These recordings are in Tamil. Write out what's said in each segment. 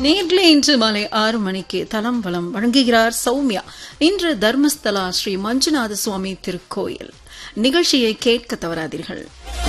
நேர்களே இன்று மாலை ஆறு மணிக்கு தலம் வலம் வழங்குகிறார் சௌமியா இன்று தர்மஸ்தலா ஸ்ரீ மஞ்சுநாத சுவாமி திருக்கோயில் நிகழ்ச்சியை கேட்க தவறாதீர்கள்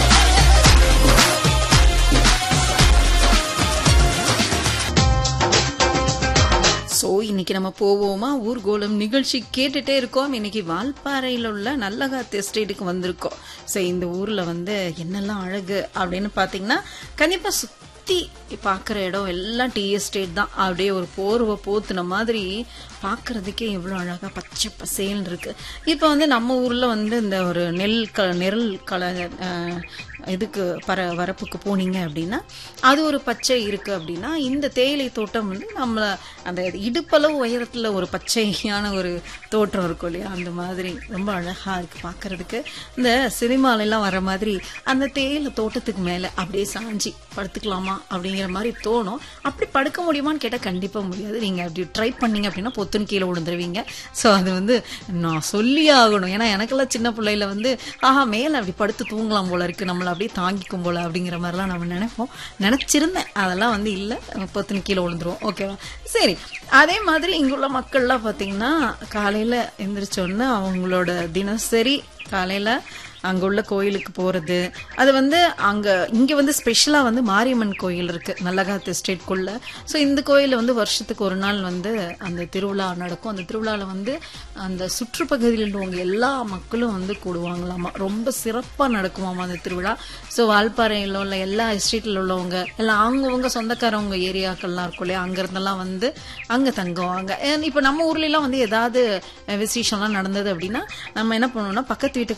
ஸோ இன்னைக்கு நம்ம போவோமா ஊர்கோலம் நிகழ்ச்சி கேட்டுட்டே இருக்கோம் இன்னைக்கு வால்பாறையில் உள்ள நல்லகாத்து எஸ்டேட்டுக்கு வந்திருக்கோம் ஸோ இந்த ஊரில் வந்து என்னெல்லாம் அழகு அப்படின்னு பார்த்தீங்கன்னா கண்டிப்பாக சுற்றி பார்க்குற இடம் எல்லாம் டீ எஸ்டேட் தான் அப்படியே ஒரு போர்வை போத்துன மாதிரி பார்க்கறதுக்கே எவ்வளோ அழகாக பச்சை பசேல்னு இருக்கு இப்போ வந்து நம்ம ஊரில் வந்து இந்த ஒரு நெல் க நெல் கல அஹ், இதுக்கு பர வரப்புக்கு போனீங்க அப்படின்னா அது ஒரு பச்சை இருக்கு அப்படின்னா இந்த தேயிலை தோட்டம் வந்து நம்மள அந்த இடுப்பளவு உயரத்துல ஒரு பச்சையான ஒரு தோற்றம் இருக்கும் இல்லையா அந்த மாதிரி ரொம்ப அழகா இருக்கு பார்க்கிறதுக்கு இந்த சினிமால எல்லாம் வர மாதிரி அந்த தேயிலை தோட்டத்துக்கு மேல அப்படியே சாஞ்சி படுத்துக்கலாமா அப்படிங்கிற மாதிரி தோணும் அப்படி படுக்க முடியுமான்னு கேட்டா கண்டிப்பா முடியாது நீங்க அப்படி ட்ரை பண்ணீங்க அப்படின்னா பொத்துன்னு கீழே விழுந்துருவீங்க ஸோ அது வந்து நான் சொல்லியே ஆகணும் ஏன்னா எனக்கெல்லாம் சின்ன பிள்ளையில வந்து ஆஹா மேல அப்படி படுத்து தூங்கலாம் போல இருக்கு நம்மள அப்படியே தாங்கிக்கும் போல அப்படிங்கிற மாதிரிலாம் நம்ம நினைப்போம் நினைச்சிருந்தேன் அதெல்லாம் வந்து இல்லை பொத்துன்னு கீழே விழுந்துருவோம் ஓகேவா சரி அதே மாதிரி இங்குள்ள மக்கள்லாம் பார்த்தீங்கன்னா காலையில எந்திரிச்சோடனே அவங்களோட தினசரி காலையில அங்க உள்ள கோயிலுக்கு போறது அது வந்து அங்க இங்க வந்து ஸ்பெஷலா வந்து மாரியம்மன் கோயில் இருக்கு நல்லகாத்து எஸ்டேட்குள்ள ஸோ இந்த கோயில்ல வந்து வருஷத்துக்கு ஒரு நாள் வந்து அந்த திருவிழா நடக்கும் அந்த திருவிழால வந்து அந்த சுற்றுப்பகுதியில் உள்ளவங்க எல்லா மக்களும் வந்து கூடுவாங்களாமா ரொம்ப சிறப்பா நடக்குமாமா அந்த திருவிழா ஸோ வால்பாறையில் உள்ள எல்லா எஸ்டேட்ல உள்ளவங்க எல்லாம் அவங்கவுங்க சொந்தக்காரவங்க ஏரியாக்கள்லாம் இருக்கும் இல்லையா அங்க இருந்தெல்லாம் வந்து அங்க தங்குவாங்க And இப்ப நம்ம ஊர்ல எல்லாம் வந்து ஏதாவது விசேஷம்லாம் நடந்தது அப்படின்னா நம்ம என்ன பண்ணுவோம்னா பக்கத்து வீட்டுக்கு